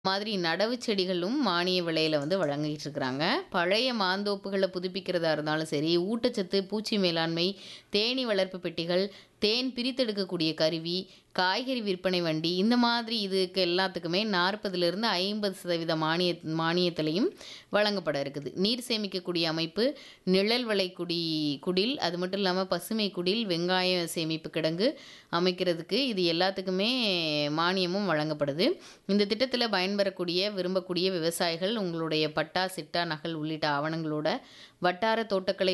மாதிரி நடவு செடிகளும் மானிய விலையில வந்து வழங்கிட்டு இருக்கிறாங்க. பழைய மாந்தோப்புகள புதுப்பிக்கிறதா இருந்தாலும் சரி, ஊட்டச்சத்து, பூச்சி மேலாண்மை, தேனீ வளர்ப்பு பெட்டிகள், தேன் பிரித்தெடுக்கக்கூடிய கருவி, காய்கறி விற்பனை வண்டி இந்த மாதிரி இதுக்கு எல்லாத்துக்குமே 40லிருந்து 50% மானிய மானியத்திலயும் வழங்கப்பட இருக்குது. நீர் சேமிக்கக்கூடிய அமைப்பு, நிழல் வலை குடி குடில், அது மட்டும் இல்லாம பசுமை குடில், வெங்காய சேமிப்பு கிடங்கு அமைக்கிறதுக்கு இது எல்லாத்துக்குமே மானியமும் வழங்கப்படுது. இந்த திட்டத்தில பயன்பெறக்கூடிய விரும்பக்கூடிய விவசாயிகள் உங்களுடைய பட்டா, சிட்டா, நகல் உள்ளிட்ட ஆவணங்களோட வட்டார தோட்டக்கலை